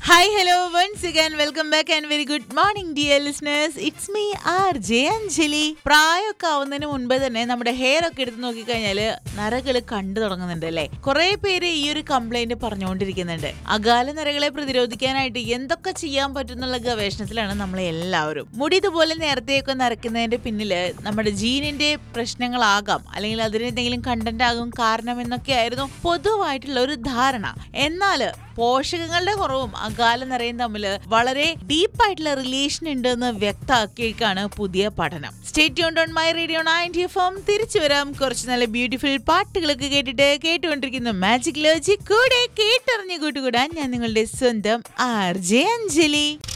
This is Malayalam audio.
hi hello once again welcome back and very good morning dear listeners it's me R J Anjali പ്രായമൊക്കെ ആവുന്നതിന് മുൻപേ തന്നെ നമ്മുടെ ഹെയർ ഒക്കെ എടുത്ത് നോക്കിക്കഴിഞ്ഞാല് നരകള് കണ്ടു തുടങ്ങുന്നുണ്ട് അല്ലേ കുറെ പേര് ഈ ഒരു കംപ്ലൈന്റ് പറഞ്ഞുകൊണ്ടിരിക്കുന്നുണ്ട് അകാല നരകളെ പ്രതിരോധിക്കാനായിട്ട് എന്തൊക്കെ ചെയ്യാൻ പറ്റുന്നുള്ള ഗവേഷണത്തിലാണ് നമ്മൾ എല്ലാവരും മുടി ഇതുപോലെ നേരത്തെയൊക്കെ നരക്കുന്നതിന്റെ പിന്നില് നമ്മുടെ ജീനിന്റെ പ്രശ്നങ്ങളാകാം അല്ലെങ്കിൽ അതിന് എന്തെങ്കിലും കണ്ടന്റ് ആകും കാരണം എന്നൊക്കെയായിരുന്നു പൊതുവായിട്ടുള്ള ഒരു ധാരണ എന്നാല് പോഷകങ്ങളുടെ കുറവും അകാല നിറയും തമ്മിൽ വളരെ ഡീപ്പായിട്ടുള്ള റിലേഷൻ ഉണ്ടെന്ന് വ്യക്തമാക്കിയേക്കാണ് പുതിയ പഠനം state on my radio ninety four തിരിച്ചു വരാം കുറച്ച് നല്ല ബ്യൂട്ടിഫുൾ പാട്ടുകളൊക്കെ കേട്ടിട്ട് കേട്ടുകൊണ്ടിരിക്കുന്നു മാജിക് ലോജി കൂടെ കേട്ടറിഞ്ഞു കൂട്ടുകൂടാൻ ഞാൻ നിങ്ങളുടെ സ്വന്തം ആർ ജെ അഞ്ജലി